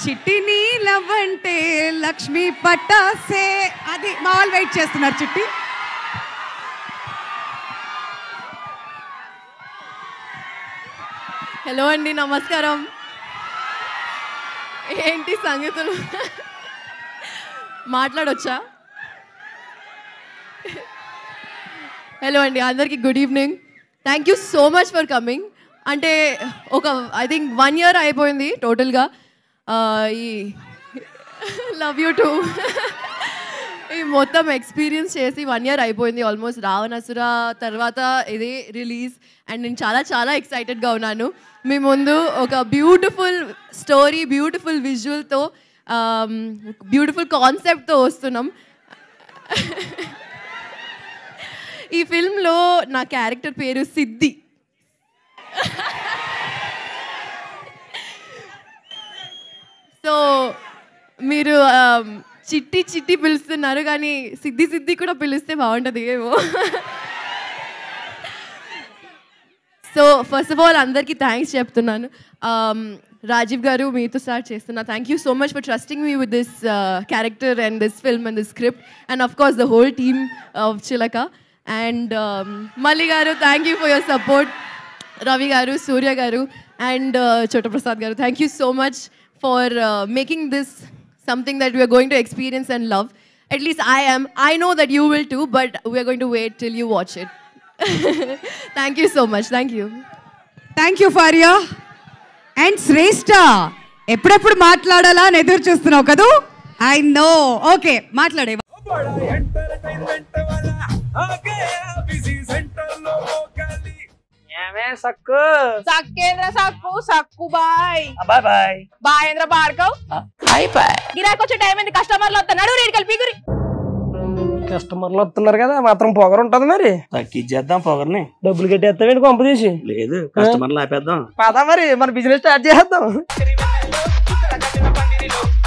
చిట్టి నీలవంటే లక్ష్మి పట్టాసే అది మా వాళ్ళు వెయిట్ చేస్తున్నారు చిట్టి హలో అండి నమస్కారం ఏంటి సంగతులు మాట్లాడొచ్చా హలో అండి అందరికీ good evening thank you so much for coming అంటే ఒక ఐ థింక్ వన్ ఇయర్ అయిపోయింది టోటల్గా ఈ లవ్ యూ టూ ఈ మొత్తం ఎక్స్పీరియన్స్ చేసి వన్ ఇయర్ అయిపోయింది ఆల్మోస్ట్ రావణసుర తర్వాత ఇది రిలీజ్ అండ్ నేను చాలా చాలా ఎక్సైటెడ్గా ఉన్నాను మీ ముందు ఒక బ్యూటిఫుల్ స్టోరీ బ్యూటిఫుల్ విజువల్తో బ్యూటిఫుల్ కాన్సెప్ట్తో వస్తున్నాం ఈ ఫిల్మ్లో నా క్యారెక్టర్ పేరు సిద్ధి సో మీరు um, చిట్టి చిట్టి పిలుస్తున్నారు కానీ సిద్ధి సిద్ధి కూడా పిలిస్తే బాగుంటుంది ఏమో సో ఫస్ట్ ఆఫ్ ఆల్ అందరికీ థ్యాంక్స్ చెప్తున్నాను Um, రాజీవ్ గారు మీతో స్టార్ట్ చేస్తున్నా thank you so much for trusting me with this character and this film and this script and of course the whole team of Chilaka and Malli garu thank you for your support Ravi garu Surya garu and Chotaprasad garu thank you so much for making this something that we're going to experience and love at least I am. I know that you will too, but we are going to wait till you watch it. Thank you so much. Thank you. Thank you Faria and Shreshta ఎప్పుడెప్పుడు మాట్లాడాలా అని ఎదురు చూస్తున్నావు కదూ I know okay మాట్లాడే ఏమే సక్కు సక్కేంద్ర సక్కు సక్కు బాయ్ బాయ్ బాయ్ బాయేంద్ర భార్గవ్ బాయ్ బాయ్ గిరాకి వచ్చే టైం ఏంది కస్టమర్లు వస్తున్నాడు రేడికి వెళ్ళి పీగురి కస్టమర్లు వస్తున్నారు కదా మాత్రం పొగరు ఉంటది మరి తగ్గించేద్దాం పొగర్ని డబ్బులు కట్టేస్తామేంటి కొంప తీసి లేదు కస్టమర్లు ఆపేద్దాం పదా మరి మన బిజినెస్ స్టార్ట్ చేద్దాం